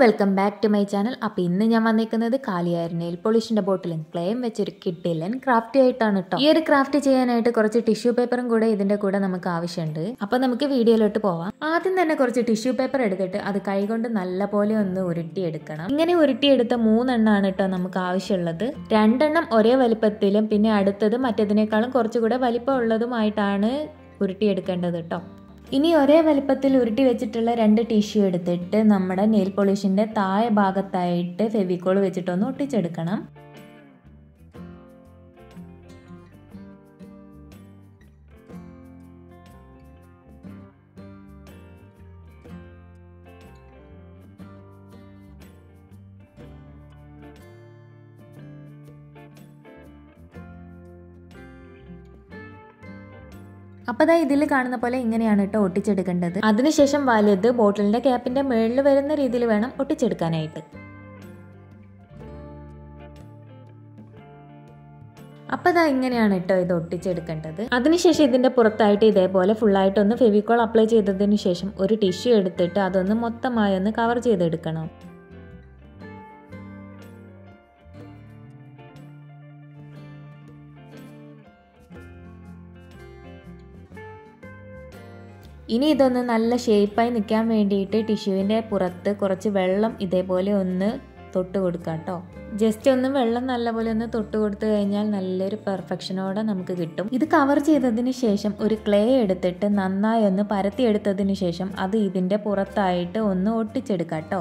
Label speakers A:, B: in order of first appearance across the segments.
A: welcome back to my channel അപ്പോൾ ഇന്ന് ഞാൻ വന്നിരിക്കുന്നത് കാലിയായ നെയിൽ പോളിഷിൻ്റെ ബോട്ടിലും ക്ലേയും വെച്ചൊരു കിട്ടില്ലൻ ക്രാഫ്റ്റ് ആയിട്ടാണ് കേട്ടോ ഈ ഒരു ക്രാഫ്റ്റ് ചെയ്യാനായിട്ട് കുറച്ച് ടിഷ്യൂ പേപ്പറും കൂടെ ഇതിൻ്റെ കൂടെ നമുക്ക് ആവശ്യമുണ്ട് അപ്പോൾ നമുക്ക് വീഡിയോയിലോട്ട് പോവാം ആദ്യം തന്നെ കുറച്ച് ടിഷ്യൂ പേപ്പർ എടുത്തിട്ട് അത് കൈകൊണ്ട് നല്ലപോലെ ഒന്ന് ഉരുട്ടിയെടുക്കണം ഇങ്ങനെ ഉരുട്ടിയെടുത്ത മൂന്നെണ്ണമാണ് കേട്ടോ നമുക്ക് ആവശ്യമുള്ളത് രണ്ടെണ്ണം ഒരേ വലിപ്പത്തിലും പിന്നെ അടുത്തത് മറ്റേതിനേക്കാളും കുറച്ചുകൂടെ വലിപ്പമുള്ളതുമായിട്ടാണ് ഉരുട്ടിയെടുക്കേണ്ടത് കേട്ടോ ഇനി ഒരേ വലിപ്പത്തിൽ ഉരുട്ടി വെച്ചിട്ടുള്ള രണ്ട് ടിഷ്യൂ എടുത്തിട്ട് നമ്മുടെ നെയിൽ പോളിഷിന്റെ താഴെ ഭാഗത്തായിട്ട് ഫെവിക്കോൾ വെച്ചിട്ടൊന്ന് ഒട്ടിച്ചെടുക്കണം അപ്പോൾ ദാ ഇതിൽ കാണുന്ന പോലെ ഇങ്ങനെയാണ് കേട്ടോ ഒട്ടിച്ചെടുക്കേണ്ടത് അതിനുശേഷം വലുത് ബോട്ടിലിന്റെ ക്യാപ്പിന്റെ മുകളിൽ വരുന്ന രീതിയിൽ വേണം ഒട്ടിച്ചെടുക്കാനായിട്ട് അപ്പോൾ ഇതാ ഇങ്ങനെയാണ് കേട്ടോ ഇത് ഒട്ടിച്ചെടുക്കേണ്ടത് അതിനുശേഷം ഇതിന്റെ പുറത്തായിട്ട് ഇതേപോലെ ഫുള്ളായിട്ടൊന്ന് ഫെവിക്കോൾ അപ്ലൈ ചെയ്തതിന് ശേഷം ഒരു ടിഷ്യൂ എടുത്തിട്ട് അതൊന്ന് മൊത്തമായി ഒന്ന് കവർ ചെയ്തെടുക്കണം ഇനി ഇതൊന്ന് നല്ല ഷേപ്പായി നിൽക്കാൻ വേണ്ടിയിട്ട് ടിഷ്യൂവിൻ്റെ പുറത്ത് കുറച്ച് വെള്ളം ഇതേപോലെ ഒന്ന് തൊട്ട് കൊടുക്കുക കേട്ടോ ജസ്റ്റ് ഒന്ന് വെള്ളം നല്ലപോലെ ഒന്ന് തൊട്ട് കൊടുത്തു കഴിഞ്ഞാൽ നല്ലൊരു പെർഫെക്ഷനോടെ നമുക്ക് കിട്ടും ഇത് കവർ ചെയ്തതിന് ശേഷം ഒരു ക്ലേ എടുത്തിട്ട് നന്നായി ഒന്ന് പരത്തിയെടുത്തതിന് ശേഷം അത് ഇതിൻ്റെ പുറത്തായിട്ട് ഒന്ന് ഒട്ടിച്ചെടുക്കാം കേട്ടോ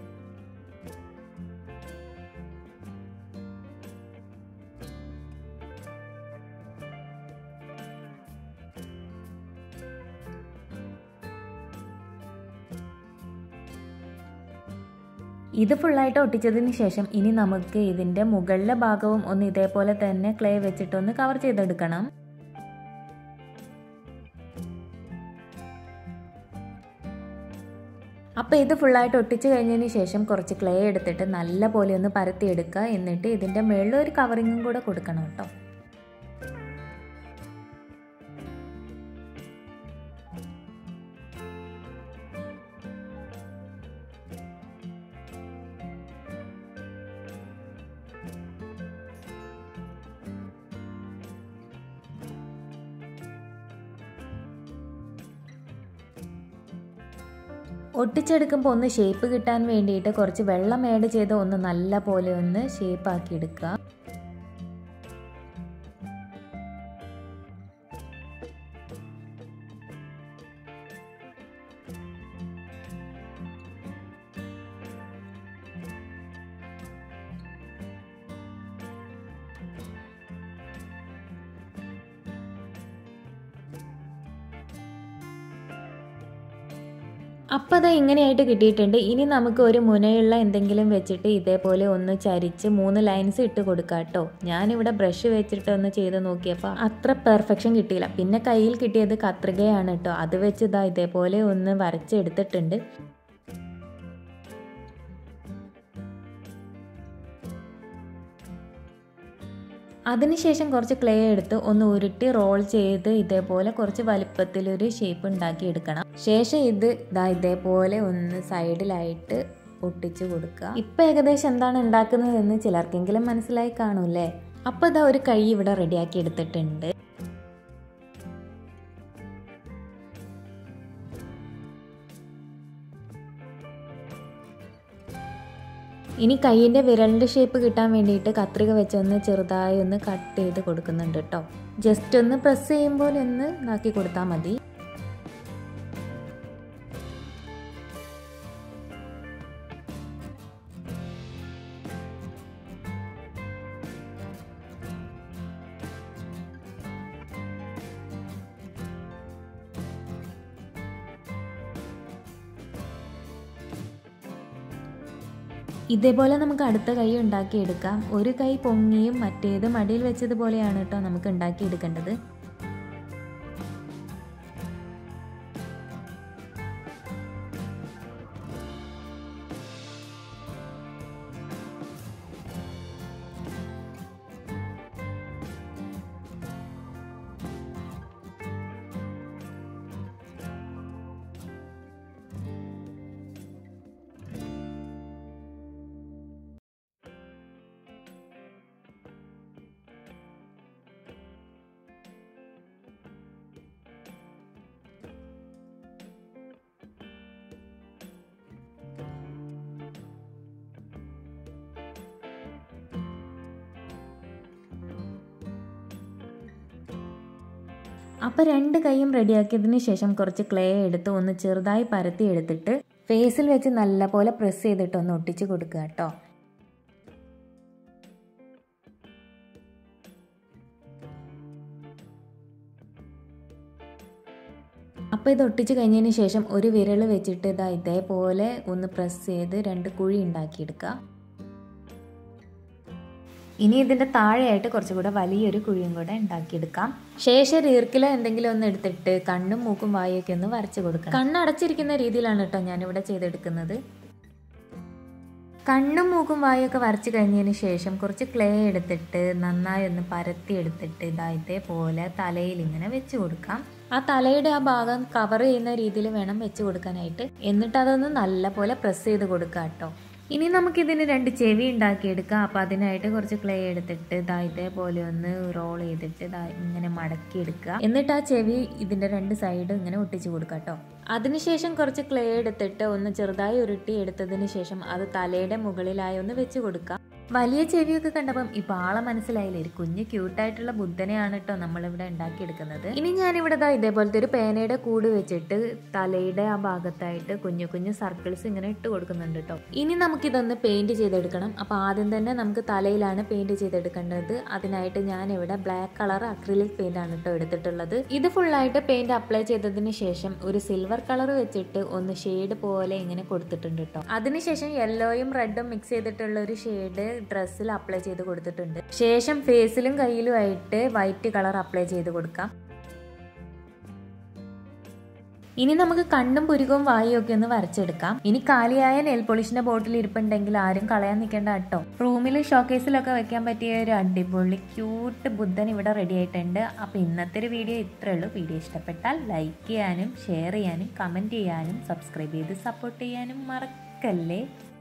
A: ഇത് ഫുള്ളായിട്ട് ഒട്ടിച്ചതിന് ശേഷം ഇനി നമുക്ക് ഇതിൻ്റെ മുകളിലെ ഭാഗവും ഒന്ന് ഇതേപോലെ തന്നെ ക്ലേ വെച്ചിട്ടൊന്ന് കവർ ചെയ്തെടുക്കണം അപ്പോൾ ഇത് ഫുള്ളായിട്ട് ഒട്ടിച്ച് കഴിഞ്ഞതിന് ശേഷം കുറച്ച് ക്ലേ എടുത്തിട്ട് നല്ല പോലെ ഒന്ന് പരത്തിയെടുക്കുക എന്നിട്ട് ഇതിൻ്റെ മുകളിൽ ഒരു കവറിങ്ങും കൂടെ കൊടുക്കണം കേട്ടോ ഒട്ടിച്ചെടുക്കുമ്പോൾ ഒന്ന് ഷേപ്പ് കിട്ടാൻ വേണ്ടിയിട്ട് കുറച്ച് വെള്ളം ആഡ് ചെയ്ത് ഒന്ന് നല്ല പോലെ ഒന്ന് ഷേപ്പ് ആക്കി എടുക്കുക അപ്പോൾ അത് ഇങ്ങനെയായിട്ട് കിട്ടിയിട്ടുണ്ട് ഇനി നമുക്ക് ഒരു മുനയുള്ള എന്തെങ്കിലും വെച്ചിട്ട് ഇതേപോലെ ഒന്ന് ചരിച്ച് മൂന്ന് ലൈൻസ് ഇട്ട് കൊടുക്കാം കേട്ടോ ഞാനിവിടെ ബ്രഷ് വെച്ചിട്ട് ഒന്ന് ചെയ്ത് നോക്കിയപ്പോൾ അത്ര പെർഫെക്ഷൻ കിട്ടിയില്ല പിന്നെ കയ്യിൽ കിട്ടിയത് കത്രികയാണ് കേട്ടോ അത് വെച്ച് ഇതാ ഇതേപോലെ ഒന്ന് വരച്ചെടുത്തിട്ടുണ്ട് അതിനുശേഷം കുറച്ച് ക്ലേ എടുത്ത് ഒന്ന് ഉരുട്ടി റോൾ ചെയ്ത് ഇതേപോലെ കുറച്ച് വലിപ്പത്തിലൊരു ഷേപ്പ് ഉണ്ടാക്കി എടുക്കണം ശേഷം ഇത് ഇതാ ഇതേപോലെ ഒന്ന് സൈഡിലായിട്ട് ഒട്ടിച്ച് കൊടുക്കുക ഇപ്പം ഏകദേശം എന്താണ് ഉണ്ടാക്കുന്നതെന്ന് ചിലർക്കെങ്കിലും മനസ്സിലായി കാണൂല്ലേ അപ്പോൾ ഇതാ ഒരു കൈ ഇവിടെ റെഡിയാക്കി എടുത്തിട്ടുണ്ട് ഇനി കൈയിൻ്റെ വിരലിൻ്റെ ഷേപ്പ് കിട്ടാൻ വേണ്ടിയിട്ട് കത്രിക വെച്ചൊന്ന് ചെറുതായി ഒന്ന് കട്ട് ചെയ്ത് കൊടുക്കുന്നുണ്ട് കേട്ടോ ജസ്റ്റ് ഒന്ന് പ്രസ് ചെയ്യുമ്പോൾ ഒന്ന് ഇതാക്കി കൊടുത്താൽ മതി ഇതേപോലെ നമുക്ക് അടുത്ത കൈ ഉണ്ടാക്കിയെടുക്കാം ഒരു കൈ പൊങ്ങിയും മറ്റേത് മടിയിൽ വെച്ചതുപോലെയാണ് കേട്ടോ നമുക്ക് ഉണ്ടാക്കിയെടുക്കേണ്ടത് അപ്പോൾ രണ്ട് കൈയും റെഡിയാക്കിയതിന് ശേഷം കുറച്ച് ക്ലേ എടുത്ത് ഒന്ന് ചെറുതായി പരത്തി എടുത്തിട്ട് ഫേസിൽ വെച്ച് നല്ലപോലെ പ്രസ് ചെയ്തിട്ട് ഒന്ന് ഒട്ടിച്ച് കൊടുക്കുക കേട്ടോ അപ്പോൾ ഇത് ഒട്ടിച്ച് കഴിഞ്ഞതിന് ശേഷം ഒരു വിരൽ വെച്ചിട്ട് ഇതാ ഇതേപോലെ ഒന്ന് പ്രസ് ചെയ്ത് രണ്ട് കുഴി ഉണ്ടാക്കിയെടുക്കുക ഇനി ഇതിൻ്റെ താഴെയായിട്ട് കുറച്ചുകൂടെ വലിയൊരു കുഴിയും കൂടെ ഉണ്ടാക്കിയെടുക്കാം ശേഷം ഈർക്കിലോ എന്തെങ്കിലും ഒന്ന് എടുത്തിട്ട് കണ്ണും മൂക്കും വായൊക്കെ ഒന്ന് വരച്ച് കൊടുക്കണം കണ്ണ് അടച്ചിരിക്കുന്ന രീതിയിലാണ് കേട്ടോ ഞാനിവിടെ ചെയ്തെടുക്കുന്നത് കണ്ണും മൂക്കും വായൊക്കെ വരച്ച് കഴിഞ്ഞതിന് ശേഷം കുറച്ച് ക്ലേ എടുത്തിട്ട് നന്നായി ഒന്ന് പരത്തി എടുത്തിട്ട് ഇതാ ഇതേപോലെ തലയിൽ ഇങ്ങനെ വെച്ച് കൊടുക്കാം ആ തലയുടെ ആ ഭാഗം കവർ ചെയ്യുന്ന രീതിയിൽ വേണം വെച്ച് കൊടുക്കാനായിട്ട് എന്നിട്ട് അതൊന്ന് നല്ലപോലെ പ്രസ് ചെയ്ത് കൊടുക്കുക കേട്ടോ ഇനി നമുക്കിതിന് രണ്ട് ചെവി ഉണ്ടാക്കിയെടുക്കാം അപ്പം അതിനായിട്ട് കുറച്ച് ക്ലേ എടുത്തിട്ട് ഇതാ ഇതേപോലെ ഒന്ന് റോൾ ചെയ്തിട്ട് ഇതാ ഇങ്ങനെ മടക്കി എടുക്കുക എന്നിട്ട് ആ ചെവി ഇതിൻ്റെ രണ്ട് സൈഡും ഇങ്ങനെ ഒട്ടിച്ച് കൊടുക്കുക കേട്ടോ അതിനുശേഷം കുറച്ച് ക്ലേ എടുത്തിട്ട് ഒന്ന് ചെറുതായി ഉരുട്ടി എടുത്തതിന് ശേഷം അത് തലയുടെ മുകളിലായി ഒന്ന് വെച്ച് കൊടുക്കുക വലിയ ചെവിയൊക്കെ കണ്ടപ്പം ഇപ്പൊ ആളെ മനസ്സിലായില്ലേ ഒരു കുഞ്ഞ് ക്യൂട്ടായിട്ടുള്ള ബുദ്ധനെയാണ് കേട്ടോ നമ്മളിവിടെ ഉണ്ടാക്കിയെടുക്കുന്നത് ഇനി ഞാനിവിടെ ദാ ഇതേപോലത്തെ ഒരു പേനയുടെ കൂട് വെച്ചിട്ട് തലയുടെ ആ ഭാഗത്തായിട്ട് കുഞ്ഞു കുഞ്ഞു സർക്കിൾസ് ഇങ്ങനെ ഇട്ട് കൊടുക്കുന്നുണ്ട് കേട്ടോ ഇനി നമുക്കിതൊന്ന് പെയിന്റ് ചെയ്തെടുക്കണം അപ്പൊ ആദ്യം തന്നെ നമുക്ക് തലയിലാണ് പെയിന്റ് ചെയ്തെടുക്കേണ്ടത് അതിനായിട്ട് ഞാൻ ഇവിടെ ബ്ലാക്ക് കളർ അക്രിലിക് പെയിന്റ് ആണ് കേട്ടോ എടുത്തിട്ടുള്ളത് ഇത് ഫുള്ളായിട്ട് പെയിന്റ് അപ്ലൈ ചെയ്തതിന് ശേഷം ഒരു സിൽവർ കളർ വെച്ചിട്ട് ഒന്ന് ഷെയ്ഡ് പോലെ ഇങ്ങനെ കൊടുത്തിട്ടുണ്ട് കേട്ടോ അതിനുശേഷം യെല്ലോയും റെഡും മിക്സ് ചെയ്തിട്ടുള്ള ഒരു ഷെയ്ഡ് ഡ്രസ്സിൽ അപ്ലൈ ചെയ്ത് കൊടുത്തിട്ടുണ്ട് ശേഷം ഫേസിലും കയ്യിലുമായിട്ട് വൈറ്റ് കളർ അപ്ലൈ ചെയ്ത് കൊടുക്കാം ഇനി നമുക്ക് കണ്ണും പുരുകവും വായും ഒക്കെ ഒന്ന് വരച്ചെടുക്കാം ഇനി കാലിയായ നെയിൽ പോളിഷിന്റെ ബോട്ടിൽ ഇരിപ്പുണ്ടെങ്കിൽ ആരും കളയാൻ നിൽക്കേണ്ട കേട്ടോ റൂമിൽ ഷോക്കേസിലൊക്കെ വെക്കാൻ പറ്റിയ ഒരു അടിപൊളി ക്യൂട്ട് ബുദ്ധൻ ഇവിടെ റെഡി ആയിട്ടുണ്ട് അപ്പൊ ഇന്നത്തെ ഒരു വീഡിയോ ഇത്രേ ഉള്ളൂ വീഡിയോ ഇഷ്ടപ്പെട്ടാൽ ലൈക്ക് ചെയ്യാനും ഷെയർ ചെയ്യാനും കമന്റ് ചെയ്യാനും സബ്സ്ക്രൈബ് ചെയ്ത് സപ്പോർട്ട് ചെയ്യാനും മറക്കല്ലേ